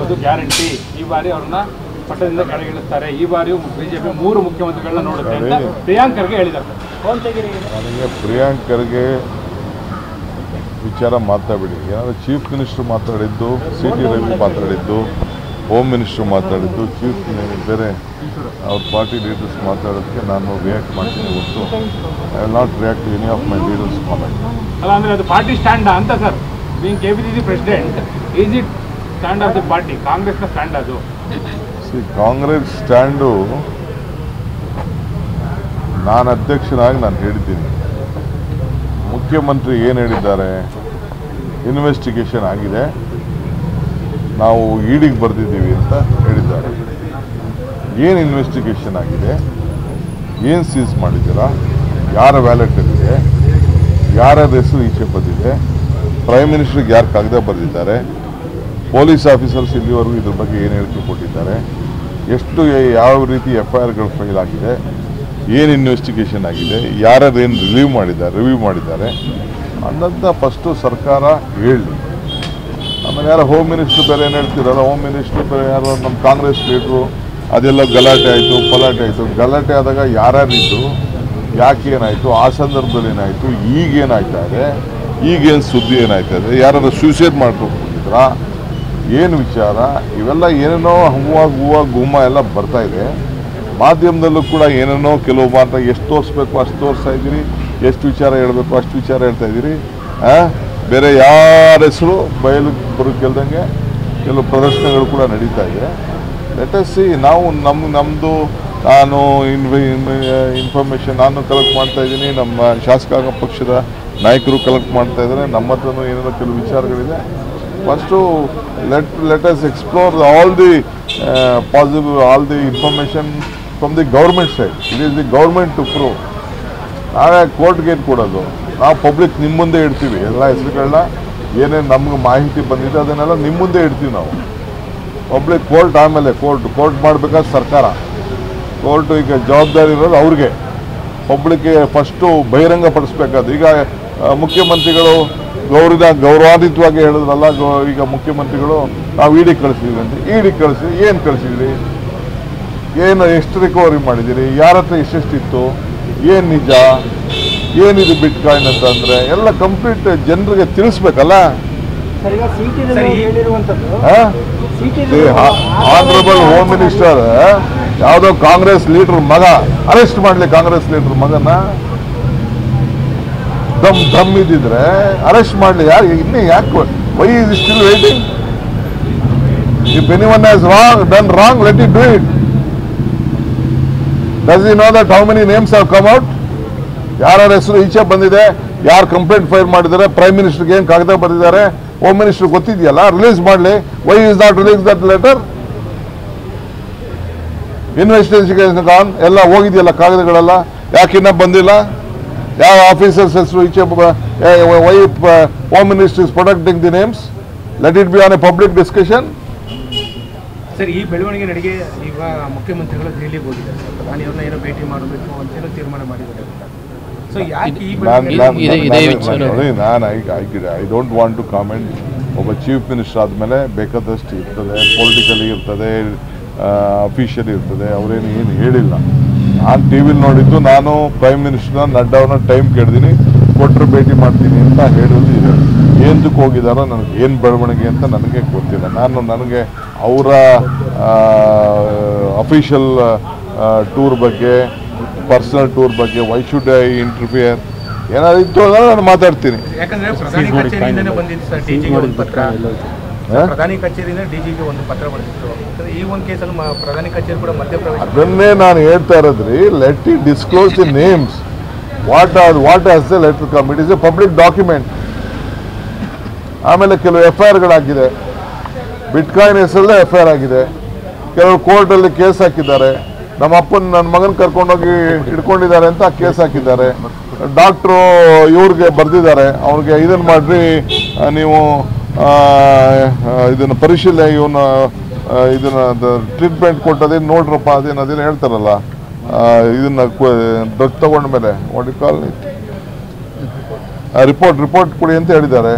ಅದು ಗ್ಯಾರಂಟಿ ಈ ಬಾರಿ ಅವ್ರನ್ನ ಪಟ್ಟದಿಂದ ಕೆಳಗಿಳಿಸ್ತಾರೆ ಈ ಬಾರಿಯೂ ಬಿಜೆಪಿ ಮೂರು ಮುಖ್ಯಮಂತ್ರಿಗಳನ್ನ ನೋಡುತ್ತೆ ಅಂತ ಸರಿ. ಪ್ರಿಯಾಂಕ್ ಖರ್ಗೆ ಹೇಳಿದ್ದಾರೆ ನನಗೆ ಪ್ರಿಯಾಂಕರ್ಗೆ ವಿಚಾರ ಮಾತಾಡಬೇಡಿ ಏನಾದರೂ ಚೀಫ್ ಮಿನಿಸ್ಟರ್ ಮಾತಾಡಿದ್ದು ಸಿ ಟಿ ರವಿ ಮಾತಾಡಿದ್ದು ಹೋಮ್ ಮಿನಿಸ್ಟರ್ ಮಾತಾಡಿದ್ದು ಚೀಫ್ ಬೇರೆ ಅವ್ರ ಪಾರ್ಟಿ ಲೀಡರ್ಸ್ ಮಾತಾಡೋದಕ್ಕೆ ನಾನು ರಿಯಾಕ್ಟ್ ಮಾಡ್ತೀನಿ ಹೊರತು I will not react any of my leaders comment ಅಲ್ಲ ಅಂದ್ರೆ ಅದು ಪಾರ್ಟಿ ಸ್ಟ್ಯಾಂಡ್ ಅಂತ sir being K P C C president is it stand of the party ಕಾಂಗ್ರೆಸ್ನ ಸ್ಟ್ಯಾಂಡ್ ಅದು ಸಿ ಕಾಂಗ್ರೆಸ್ ಸ್ಟ್ಯಾಂಡು ನಾನು ಅಧ್ಯಕ್ಷನಾಗಿ ನಾನು ಹೇಳಿದ್ದೀನಿ ಮುಖ್ಯಮಂತ್ರಿ ಏನು ಹೇಳಿದ್ದಾರೆ ಇನ್ವೆಸ್ಟಿಗೇಷನ್ ಆಗಿದೆ ನಾವು ಈಡಿಗೆ ಬರೆದಿದ್ದೀವಿ ಅಂತ ಹೇಳಿದ್ದಾರೆ ಏನು ಇನ್ವೆಸ್ಟಿಗೇಷನ್ ಆಗಿದೆ ಏನು ಸೀಸ್ ಮಾಡಿದ್ದೀರಾ ಯಾರ ವ್ಯಾಲೆಟಲ್ಲಿದೆ ಯಾರ್ಯಾರ ಹೆಸರು ಈಚೆ ಬಂದಿದೆ ಪ್ರೈಮ್ ಮಿನಿಸ್ಟರ್ಗೆ ಯಾರು ಕಾಗದ ಬರೆದಿದ್ದಾರೆ ಪೊಲೀಸ್ ಆಫೀಸರ್ಸ್ ಇಲ್ಲಿವರೆಗೂ ಇದ್ರ ಬಗ್ಗೆ ಏನು ಹೇಳಿಕೆ ಕೊಟ್ಟಿದ್ದಾರೆ ಎಷ್ಟು ಯಾವ ರೀತಿ ಎಫ್ ಐ ಆರ್ಗಳು ಫೈಲ್ ಆಗಿದೆ ಏನು ಇನ್ವೆಸ್ಟಿಗೇಷನ್ ಆಗಿದೆ ಯಾರ್ಯಾರು ಏನು ರಿಲೀವ್ ಮಾಡಿದ್ದಾರೆ ರಿವ್ಯೂ ಮಾಡಿದ್ದಾರೆ ಅನ್ನೋದನ್ನ ಫಸ್ಟು ಸರ್ಕಾರ ಹೇಳಿ ಆಮೇಲೆ ಯಾರೋ ಹೋಮ್ ಮಿನಿಸ್ಟ್ರು ಬೇರೆ ಏನು ಹೇಳ್ತಿರಲ್ಲ ಹೋಮ್ ಮಿನಿಸ್ಟ್ರು ಬೇರೆ ಯಾರೋ ನಮ್ಮ ಕಾಂಗ್ರೆಸ್ ಲೀಡ್ರು ಅದೆಲ್ಲ ಗಲಾಟೆ ಆಯಿತು ಪಲಾಟೆ ಆಯಿತು ಗಲಾಟೆ ಆದಾಗ ಯಾರ್ಯಾರಿದ್ದು ಯಾಕೆ ಏನಾಯಿತು ಆ ಸಂದರ್ಭದಲ್ಲಿ ಏನಾಯಿತು ಈಗೇನಾಯ್ತಾ ಇದೆ ಈಗೇನು ಸುದ್ದಿ ಏನಾಯ್ತಾ ಇದೆ ಯಾರಾದ್ರು ಸೂಸೈಡ್ ಮಾಡ್ಕೊಂಡಿದ್ರಾ ಏನು ವಿಚಾರ ಇವೆಲ್ಲ ಏನೇನೋ ಹೂವು ಹೂವು ಗುಮ್ಮ ಎಲ್ಲ ಬರ್ತಾ ಇದೆ ಮಾಧ್ಯಮದಲ್ಲೂ ಕೂಡ ಏನೇನೋ ಕೆಲವು ಮಾತ್ರ ಎಷ್ಟು ತೋರಿಸ್ಬೇಕು ಅಷ್ಟು ತೋರಿಸ್ತಾ ಇದ್ದೀರಿ ಎಷ್ಟು ವಿಚಾರ ಹೇಳಬೇಕು ಅಷ್ಟು ವಿಚಾರ ಹೇಳ್ತಾ ಇದ್ದೀರಿ ಆ? ಬೇರೆ ಯಾರ ಹೆಸರು ಬಯಲು ಬರೋಕ್ಕೆಲ್ದಂಗೆ ಕೆಲವು ಪ್ರದರ್ಶನಗಳು ಕೂಡ ನಡೀತಾ ಇದೆ ಲೆಟಸ್ ಸಿ ನಾವು ನಮ್ಮ ನಮ್ಮದು ನಾನು ಇನ್ಫಾರ್ಮೇಷನ್ ನಾನು ಕಲೆಕ್ಟ್ ಮಾಡ್ತಾ ಇದ್ದೀನಿ ನಮ್ಮ ಶಾಸಕಾಂಗ ಪಕ್ಷದ ನಾಯಕರು ಕಲೆಕ್ಟ್ ಮಾಡ್ತಾ ಇದ್ದಾರೆ ನಮ್ಮ ಹತ್ರನೂ ಏನೇನೋ ಕೆಲವು ವಿಚಾರಗಳಿದೆ first let let us explore all the possible all the information from the government side it is the government to prove ನಾವೇ ಕೋರ್ಟ್ಗೆ ಏನು ಕೊಡೋದು ನಾವು ಪಬ್ಲಿಕ್ ನಿಮ್ಮ ಮುಂದೆ ಇಡ್ತೀವಿ ಎಲ್ಲ ಹೆಸರುಗಳನ್ನ ಏನೇನು ನಮ್ಗೆ ಮಾಹಿತಿ ಬಂದಿದೆ ಅದನ್ನೆಲ್ಲ ನಿಮ್ಮ ಮುಂದೆ ಇಡ್ತೀವಿ ನಾವು ಪಬ್ಲಿಕ್ ಕೋರ್ಟ್ ಆಮೇಲೆ ಕೋರ್ಟ್ ಕೋರ್ಟ್ ಮಾಡಬೇಕಾದ್ರೆ ಸರ್ಕಾರ ಕೋರ್ಟು ಈಗ ಜವಾಬ್ದಾರಿ ಇರೋದು ಅವ್ರಿಗೆ ಪಬ್ಲಿಕ್ಗೆ ಫಸ್ಟು ಬಹಿರಂಗ ಪಡಿಸ್ಬೇಕಾದ್ದು ಈಗ ಆ, ಮುಖ್ಯಮಂತ್ರಿಗಳು ಗೌರವ ಗೌರವಾನ್ವಿತವಾಗಿ ಹೇಳಿದ್ರಲ್ಲ ಗೌ- ಈಗ ಮುಖ್ಯಮಂತ್ರಿಗಳು ನಾವು ಇಡಿ ಕಳಿಸಿದ್ವಿ ಅಂತ ಇಡಿ ಕಳಿಸಿ ಏನು ಕಳಿಸಿದ್ರಿ ಏನು ಎಷ್ಟು ರಿಕವರಿ ಮಾಡಿದ್ದೀರಿ ಯಾರ ಹತ್ರ ಎಷ್ಟೆಷ್ಟಿತ್ತು ಏನು ನಿಜ ಏನಿದು ಬಿಟ್ ಕಾಯಿನ್ ಅಂತ ಅಂದರೆ ಎಲ್ಲ ಕಂಪ್ಲೀಟ್ ಜನರಿಗೆ ತಿಳಿಸ್ಬೇಕಲ್ಲ ಸರ್ ಈಗ ಸಿಟಿ ಸರ್, ಈ- ಹೇಳಿರುವಂತದ್ದು ಸಿಟಿ ಆನರಬಲ್ ಹೋಮ್ ಮಿನಿಸ್ಟರ್ ಯಾವುದೋ ಕಾಂಗ್ರೆಸ್ ಲೀಡರ್ ಮಗ ಅರೆಸ್ಟ್ ಮಾಡಲಿ ಕಾಂಗ್ರೆಸ್ ಲೀಡರ್ ಮಗನ ದಮ್ ದಮ್ ಇದ್ದಿದ್ರೆ ಅರೆಸ್ಟ್ ಮಾಡಲಿ ಯಾರು ಇನ್ನೇ ಯಾಕೆ why is still waiting if any one has wrong done wrong let it do it does you know that how many names have come out ಯಾರ್ಯಾರ ಹೆಸರು ಈಚೆ ಬಂದಿದೆ ಯಾರು ಕಂಪ್ಲೇಂಟ್ ಫೈಲ್ ಮಾಡಿದ್ದಾರೆ ಪ್ರೈಮ್ ಮಿನಿಸ್ಟರ್ಗೆ ಏನು ಕಾಗದ ಬರೆದಿದ್ದಾರೆ ಹೋಮ್ ಮಿನಿಸ್ಟರ್ ಗೊತ್ತಿದೆಯಲ್ಲ ರಿಲೀಸ್ ಮಾಡಲಿ why is not release that letter investigation on ಎಲ್ಲ ಹೋಗಿದೆಯಲ್ಲ ಕಾಗದಗಳೆಲ್ಲ ಯಾಕಿನ್ನ ಬಂದಿಲ್ಲ ಯಾವ ಆಫೀಸರ್ಸ್ ಹೆಸರು ಈಚೆ why home minister is protecting the names let it be on a public discussion sir ಈ ಬೆಳವಣಿಗೆ ನಡಿಗೆ ಈಗ ಮುಖ್ಯಮಂತ್ರಿಗಳು ದೆಹಲಿಗೆ ಹೋಗಿದ್ದಾರೆ ನಾನು ಇವ್ರನ್ನ ಏನೋ ಭೇಟಿ ಮಾಡಬೇಕು ಅಂತೇನೋ ತೀರ್ಮಾನ ಮಾಡಿದ್ದಾರೆ ಸೊ ಯಾಕೆ ಈ ಬೆಳವಣಿಗೆ ಇದೆ- ಇದೆ ವಿಚಾರ. ನಾನು I don't want to comment ಒಬ್ಬ ಚೀಫ್ ಮಿನಿಸ್ಟರ್ ಆದಮೇಲೆ ಬೇಕಾದಷ್ಟು ಇರ್ತದೆ ಪೊಲಿಟಿಕಲಿ ಇರ್ತದೆ ಅಫಿಷಿಯಲ್ ಇರ್ತದೆ ಅವರೇನು ಏನು ಹೇಳಿಲ್ಲ ನಾನು ಟಿ ವಿಲಿ ನೋಡಿದ್ದು ನಾನು ಪ್ರೈಮ್ ಮಿನಿಸ್ಟರ್ನ ನಡ್ಡಾ ಅವ್ರನ್ನ ಟೈಮ್ ಕೇಳಿದ್ದೀನಿ ಕೊಟ್ಟರು ಭೇಟಿ ಮಾಡ್ತೀನಿ ಅಂತ ಹೇಳೋದು ಇದೆ ಏನಕ್ಕೆ ಹೋಗಿದಾರೋ ನನಗೆ ಏನು ಬೆಳವಣಿಗೆ ಅಂತ ನನಗೆ ಗೊತ್ತಿಲ್ಲ ನಾನು ನನಗೆ ಅವರ ಅಫಿಷಿಯಲ್ ಟೂರ್ ಬಗ್ಗೆ ಪರ್ಸನಲ್ ಟೂರ್ ಬಗ್ಗೆ ವೈ ಶುಡ್ ಐ ಇಂಟರ್ಫಿಯರ್ ಏನಾದ್ರು ಇತ್ತು ಅಂದ್ರೆ ನಾನು ಮಾತಾಡ್ತೀನಿ ಯಾಕಂದ್ರೆ ಪ್ರಧಾನಿ ಕಚೇರಿಯಿಂದನೇ ಬಂದಿತ್ತು ಸರ್ ಡಿಜಿಗೆ ಒಂದು ಪತ್ರ ಹಾ? ಪ್ರಧಾನಿ ಕಚೇರಿಯಿಂದ ಡಿಜಿಗೆ ಒಂದು ಪತ್ರ ಬಂದಿತ್ತು ಯಾಕಂದ್ರೆ ಈ ಒಂದು ಕೇಸಲ್ಲಿ ಮ- ಪ್ರಧಾನಿ ಕಚೇರಿ ಕೂಡ ಮಧ್ಯಪ್ರವೇಶ ಅದನ್ನೇ ನಾನು ಹೇಳ್ತಾ ಇರೋದ್ರಿ let it disclose the names what are what as the letter come it is a public document ಆಮೇಲೆ ಕೆಲವು ಎಫ್ ಐ ಆರ್ಗಳಾಗಿದೆ ಬಿಟ್ಕಾಯಿನ್ ಹೆಸರಲ್ಲೇ ಎಫ್ ಐ ಆರ್ ಆಗಿದೆ ಕೆಲವು ಕೋರ್ಟಲ್ಲಿ ಕೇಸ್ ಹಾಕಿದ್ದಾರೆ ನಮ್ಮ ಅಪ್ಪನ ನನ್ನ ಮಗನ ಕರ್ಕೊಂಡೋಗಿ ಹಿಡ್ಕೊಂಡಿದ್ದಾರೆ ಅಂತ ಕೇಸ್ ಹಾಕಿದ್ದಾರೆ ಡಾಕ್ಟ್ರು ಇವ್ರಿಗೆ ಬರೆದಿದ್ದಾರೆ ಅವ್ರಿಗೆ ಇದನ್ನು ಮಾಡ್ರಿ ಆ, ನೀವು ಆ, ಆ, ಇದನ್ನು ಪರಿಶೀಲನೆ ಇವನ್ನ ಆ, ಇದನ್ನ ಟ್ರೀಟ್ಮೆಂಟ್ ಕೊಟ್ಟದೇ ನೋಡ್ರಪ್ಪ ಅದೇನು ಅದೇನು ಹೇಳ್ತಾರಲ್ಲ ಆ, ಇದನ್ನ ಡ್ರಗ್ ತಗೊಂಡ ಮೇಲೆ ಕಾಲ್ ರಿಪೋರ್ಟ್ ರಿಪೋರ್ಟ್ ಕೊಡಿ ಅಂತ ಹೇಳಿದ್ದಾರೆ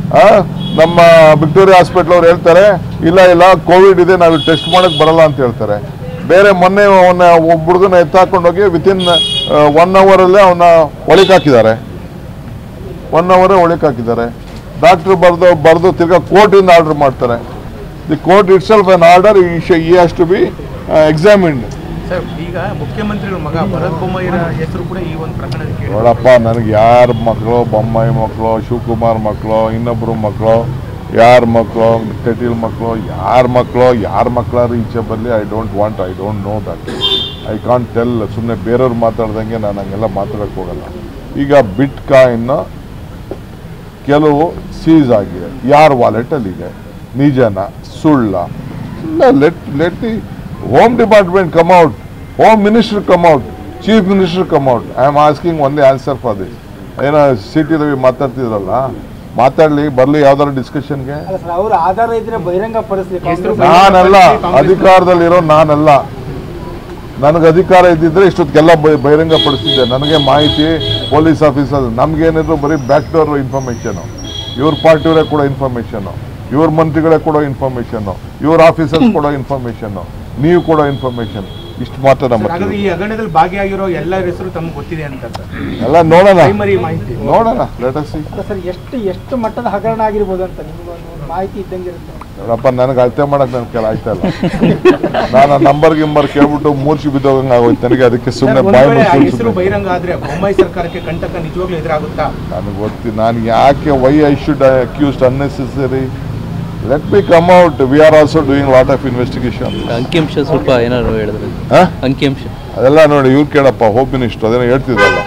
ಆ, ನಮ್ಮ ವಿಕ್ಟೋರಿಯಾ ಹಾಸ್ಪಿಟ್ಲ್ ಅವ್ರು ಹೇಳ್ತಾರೆ ಇಲ್ಲ ಇಲ್ಲ ಕೋವಿಡ್ ಇದೆ ನಾವು ಟೆಸ್ಟ್ ಮಾಡಕ್ ಬರಲ್ಲ ಅಂತ ಹೇಳ್ತಾರೆ ಬೇರೆ ಮೊನ್ನೆ ಅವನ ಒಬ್ಬ ಹುಡುಗನ ಎತ್ತಾಕೊಂಡೋಗಿ ವಿತಿನ್ ಒನ್ ಅವರಲ್ಲೇ ಅವನ್ನ ಒಳಗೆ ಹಾಕಿದ್ದಾರೆ ಒನ್ ಅವರೇ ಒಳಗೆ ಹಾಕಿದ್ದಾರೆ ಡಾಕ್ಟರ್ ಬರೆದು ಬರೆದು ತಿರ್ಗಾ ಕೋರ್ಟಿಂದ ಆರ್ಡರ್ ಮಾಡ್ತಾರೆ the court itself an order ಈ has to be examined sir ಈಗ ಮುಖ್ಯಮಂತ್ರಿಗಳ ಮಗ ಭರತ್ ಬೊಮ್ಮಾಯಿರ ಹೆಸರು ಕೂಡ ಈ ಒಂದು ಪ್ರಕರಣಕ್ಕೆ ಕೇಳಿ ನೋಡಪ್ಪ ನನಗೆ ಯಾರ ಮಕ್ಕಳು ಬೊಮ್ಮಾಯಿ ಮಕ್ಕಳು ಶಿವಕುಮಾರ್ ಮಕ್ಕಳು ಇನ್ನೊಬ್ಬರು ಮಕ್ಕಳು ಯಾರ ಮಕ್ಕಳು ಕಟೀಲ್ ಮಕ್ಕಳು ಯಾರ ಮಕ್ಕಳು ಯಾರ ಮಕ್ಕಳಾದ್ರು ಈಚೆ ಬರಲಿ I don't want I don't know that I can't tell ಸುಮ್ಮನೆ ಬೇರೆಯವ್ರು ಮಾತಾಡ್ದಂಗೆ ನಾನು ಹಂಗೆಲ್ಲ ಮಾತಾಡಕ್ಕೆ ಹೋಗಲ್ಲ ಈಗ ಬಿಟ್ ಕಾಯಿನ್ ಕೆಲವು ಸೀಸ್ ಆಗಿದೆ ಯಾರ ವಾಲೆಟಲ್ಲಿ ಇದೆ ನಿಜನ ಸುಳ್ಳ let let the home department come out home minister come out chief minister come out I am asking only answer for this ಏನೋ ಸಿ ಟಿ ರವಿ ಮಾತಾಡ್ತಿದ್ರಲ್ಲ ಮಾತಾಡ್ಲಿ ಬರ್ಲಿ ಯಾವ್ದಾದ್ರು ಡಿಸ್ಕಷನ್ಗೆ ಅಲ್ಲ ಸರ್ ಅವ್ರ ಆಧಾರ ಇದ್ರೆ ಬಹಿರಂಗ ಪಡಿಸ್ಲಿ ಹೆಸರು ಕಾಂಗ್ರೆಸ್ ನಾನಲ್ಲ ಕಾಂಗ್ರೆಸ್ ಅಧಿಕಾರದಲ್ಲಿರೋ ನಾನಲ್ಲ ನನಗೆ ಅಧಿಕಾರ ಇದ್ದಿದ್ರೆ ಇಷ್ಟೊತ್ತಿಗೆಲ್ಲ ಬ- ಬಹಿರಂಗ ಪಡಿಸ್ತಿದ್ದೆ ನನಗೆ ಮಾಹಿತಿ ಪೊಲೀಸ್ ಆಫೀಸರ್ ನಮ್ಗೇನಿದ್ರು ಬರೀ ಬ್ಯಾಕ್ ಡೋರ್ ಇನ್ಫಾರ್ಮೇಶನ್ ಇವ್ರ ಪಾರ್ಟಿಯವರೇ ಕೊಡೋ ಇನ್ಫಾರ್ಮೇಶನ್ ಇವ್ರ ಮಂತ್ರಿಗಳೇ ಕೊಡೋ ಇನ್ಫಾರ್ಮೇಶನ್ ಇವ್ರ ಆಫೀಸರ್ಸ್ ಕೊಡೋ ಇನ್ಫಾರ್ಮೇಶನ್ ನೀವು ಕೊಡೋ ಇನ್ಫಾರ್ಮೇಶನ್ ಇಷ್ಟು ಮಾತ್ರ ನಮ್ಮ ಸರ್, ಹಾಗಾದ್ರೆ ಈ ಹಗರಣದಲ್ಲಿ ಭಾಗಿಯಾಗಿರೋ ಎಲ್ಲರ ಹೆಸರು ತಮ್ಗೆ ಗೊತ್ತಿದೆ ಅಂತ ಸರ್ ಎಲ್ಲ ನೋಡೋಣ ಪ್ರೈಮರಿ ಮಾಹಿತಿ ನೋಡೋಣ ಲೆಟಸ್ ಸಿ ಅಲ್ಲ ಸರ್ ಎಷ್ಟು ಎಷ್ಟು ಮಟ್ಟದ ಹಗರಣ ಆಗಿರ್ಬೋದು ಅಂತ ನಿಮ್ಗೆ ಒಂದು ಮಾಹಿತಿ ಇದ್ದಂಗೆ ಇರುತ್ತೆ ನೋಡಪ್ಪ ನನಗೆ ಅಳತೆ ಮಾಡಕ್ ನನ್ನ ಕೆಲ ಆಯ್ತಾ ಇಲ್ಲ ನಾನು ನಂಬರ್ ಗಿಂಬರ್ ಕೇಳ್ಬಿಟ್ಟು ಮೂರ್ಛೆ ಬಿದ್ದೋಗಂಗೆ ಆಗೋಯ್ತು ನನಗೆ ಅದಕ್ಕೆ ಸರ್, ಸುಮ್ಮನೆ ಒಂದ್ ಬಾಯಿ ವೇಳೆ ಆ ಮುಚ್ಕೊಂಡು ಹೆಸರು ಸುಮ್ನೆ- ಬಹಿರಂಗ ಆದ್ರೆ ಬೊಮ್ಮಾಯಿ ಸರ್ಕಾರಕ್ಕೆ ಕಂಟಕ ನಿಜವಾಗ್ಲೂ ಎದುರಾಗುತ್ತಾ ನನಗೆ ಗೊತ್ತಿ ನಾನು ಯಾಕೆ why I should accused unnecessary let me come out we are also doing lot of investigation ಅಂಕಿಅಂಶ ಸ್ವಲ್ಪ ಏನಾದ್ರು ಹೇಳಿದ್ರೆ ಅಂಕಿಅಂಶ ಅದೆಲ್ಲ ನೋಡಿ ಇವ್ರು ಕೇಳಪ್ಪ ಹೋಮ್ ಮಿನಿಸ್ಟರ್ ಅದೇನೋ ಹೇಳ್ತಿದ್ದಲ್ಲ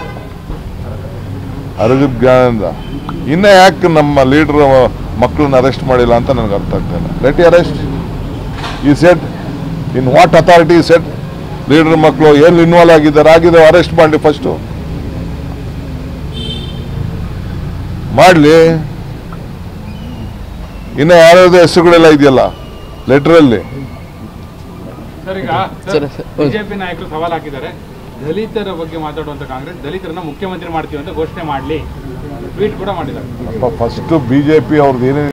ಅರಗದ ಜ್ಞಾನದಿಂದ ಇನ್ನ ಯಾಕೆ ನಮ್ಮ ಲೀಡರ್ ಮಕ್ಕಳನ್ನ ಅರೆಸ್ಟ್ ಮಾಡಿಲ್ಲ ಅಂತ ನನಗೆ ಅರ್ಥ ಆಗ್ತಾ ಇಲ್ಲ ಲೆಟ್ ಅರೆಸ್ಟ್ ಈ set in what authority set leader ಮಕ್ಕಳು ಏನು ಇನ್ವಾಲ್ವ್ ಆಗಿದ್ದಾರೆ ಆಗಿದ್ದಾರೆ ಅರೆಸ್ಟ್ ಮಾಡಲಿ ಫಸ್ಟು ಮಾಡಲಿ ಇನ್ನು ಯಾರ್ಯಾವ್ದು ಹೆಸರುಗಳೆಲ್ಲ ಇದೆಯಲ್ಲ ಲೆಟ್ರಲ್ಲಿ ಸರ್ ಈಗ ಸರ್, ಸರ್, ಬಿಜೆಪಿ ನಾಯಕರು ಸವಾಲ್ ಹಾಕಿದ್ದಾರೆ ದಲಿತರ ಬಗ್ಗೆ ಮಾತಾಡುವಂತ ಕಾಂಗ್ರೆಸ್ ದಲಿತರನ್ನ ಮುಖ್ಯಮಂತ್ರಿ ಮಾಡ್ತೀವಿ ಅಂತ ಘೋಷಣೆ ಮಾಡಲಿ ಟ್ವೀಟ್ ಕೂಡ ಮಾಡಿದ್ದಾರೆ ಫಸ್ಟ್ ಬಿ ಜೆ ಪಿ ಅವ್ರದ್ದು ಏನೇನು